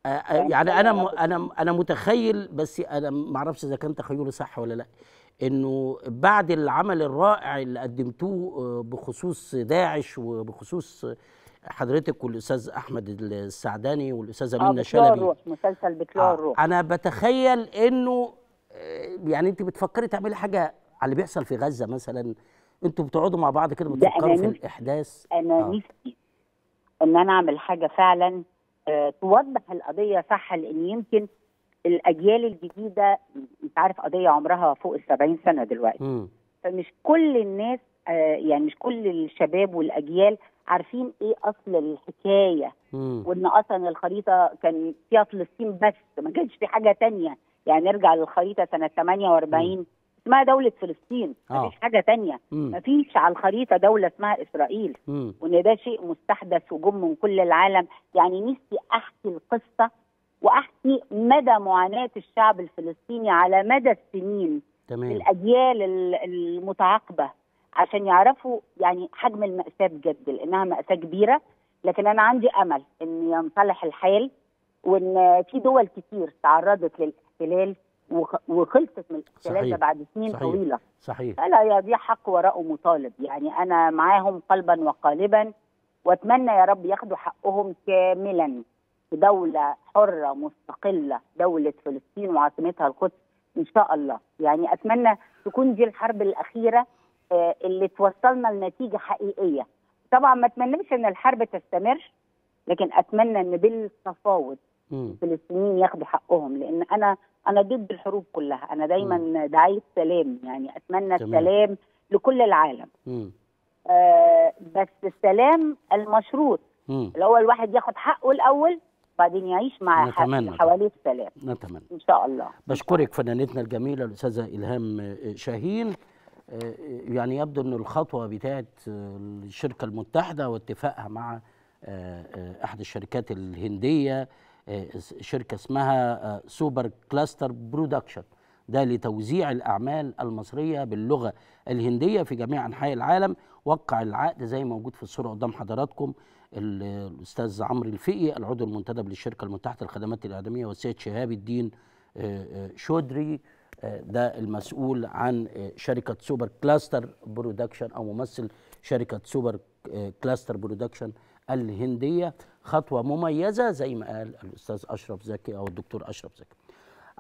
آه، آه، يعني انا م- انا انا متخيل بس انا ما اعرفش اذا كان تخيلي صح ولا لا انه بعد العمل الرائع اللي قدمتوه آه، بخصوص داعش وبخصوص حضرتك والاستاذ احمد السعداني والاستاذه اه منى بطلوع شلبي الروح مسلسل بطلوع آه، الروح انا بتخيل انه آه، يعني انت بتفكري تعملي حاجه على اللي بيحصل في غزه مثلا انتوا بتقعدوا مع بعض كده ده أنا بتفكروا في نفسي- الاحداث انا آه. نفسي ان انا اعمل حاجه فعلا آه، توضح القضيه صح لان يمكن الاجيال الجديده انت عارف قضيه عمرها فوق ال 70 سنه دلوقتي مم. فمش كل الناس آه، يعني مش كل الشباب والاجيال عارفين ايه اصل الحكايه مم. وان اصلا الخريطه كان فيها فلسطين بس ما كانش في حاجه تانية يعني نرجع للخريطه سنه 48 اسمها دوله فلسطين آه. ما فيش حاجه تانية مم. ما فيش على الخريطه دوله اسمها اسرائيل مم. وان ده شيء مستحدث وجم من كل العالم يعني نفسي احكي القصه واحكي مدى معاناه الشعب الفلسطيني على مدى السنين تمام الاجيال ال- المتعاقبه عشان يعرفوا يعني حجم الماساه بجد لانها ماساه كبيره لكن انا عندي امل ان ينصلح الحال وان في دول كتير تعرضت للاحتلال وخ- وخلصت من الاحتلال صحيح. ده بعد سنين صحيح. طويله صحيح فلا يضيع حق وراءه مطالب يعني انا معاهم قلبا وقالبا واتمنى يا رب ياخدوا حقهم كاملا في دوله حره مستقله دوله فلسطين وعاصمتها القدس ان شاء الله يعني اتمنى تكون دي الحرب الاخيره آه، اللي توصلنا لنتيجه حقيقيه طبعا ما اتمناش ان الحرب تستمر لكن اتمنى ان بالتفاوض مم. الفلسطينيين ياخدوا حقهم لان انا انا ضد الحروب كلها انا دايما داعيه سلام يعني اتمنى تمام. السلام لكل العالم مم. آه بس السلام المشروط مم. اللي هو الواحد ياخد حقه الاول بعدين يعيش مع ح- نتمنى. حواليه السلام نتمنى ان شاء الله بشكرك فنانتنا الجميله الاستاذه الهام آه، شاهين آه، يعني يبدو ان الخطوه بتاعت آه، الشركه المتحده واتفاقها مع آه، آه، احد الشركات الهنديه آه، شركه اسمها آه، سوبر كلاستر برودكشن ده لتوزيع الاعمال المصريه باللغه الهنديه في جميع انحاء العالم وقع العقد زي ما موجود في الصوره قدام حضراتكم ال- الاستاذ عمرو الفقي العضو المنتدب للشركه المتحده للخدمات الاعلاميه والسيد شهاب الدين آه، آه، شودري آه، ده المسؤول عن آه، شركه سوبر كلاستر برودكشن او ممثل شركه سوبر آه، كلاستر برودكشن الهنديه خطوه مميزه زي ما قال الاستاذ اشرف زكي او الدكتور اشرف زكي